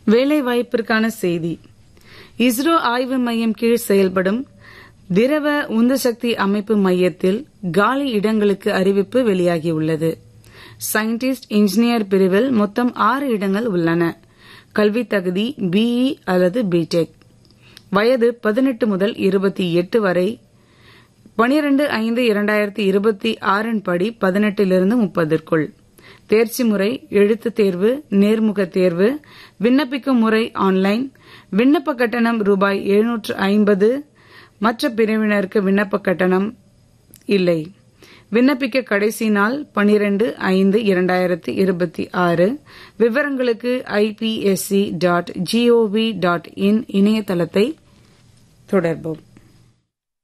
வேலைவாய்ப்பிற்கான செய்தி இஸ்ரோ ஆய்வு மையம் கீழ் செயல்படும் திரவ உந்துசக்தி அமைப்பு மையத்தில் காலி இடங்களுக்கு அறிவிப்பு வெளியாகியுள்ளது சயின்டிஸ்ட் இன்ஜினியர் பிரிவில் மொத்தம் ஆறு இடங்கள் உள்ளன கல்வி தகுதி பிஇ அல்லது பிடெக் வயது பதினெட்டு முதல் இருபத்தி எட்டு வரை பனிரெண்டு ஐந்து இரண்டாயிரத்தி இருபத்தி ஆறின் படி பதினெட்டிலிருந்து முப்பதற்குள் தேர்ச்சி முறை எழுத்துத் தேர்வு நேர்முக தேர்வு விண்ணப்பிக்கும் முறை ஆன்லைன் விண்ணப்ப கட்டணம் ரூபாய் எழுநூற்று ஐம்பது மற்ற பிரிவினருக்கு விண்ணப்ப கட்டணம் இல்லை விண்ணப்பிக்க கடைசி நாள் பனிரெண்டு ஐந்து இரண்டாயிரத்தி இருபத்தி ஆறு விவரங்களுக்கு IPSC dot GOV dot in இணையதளத்தை தொடர்போம்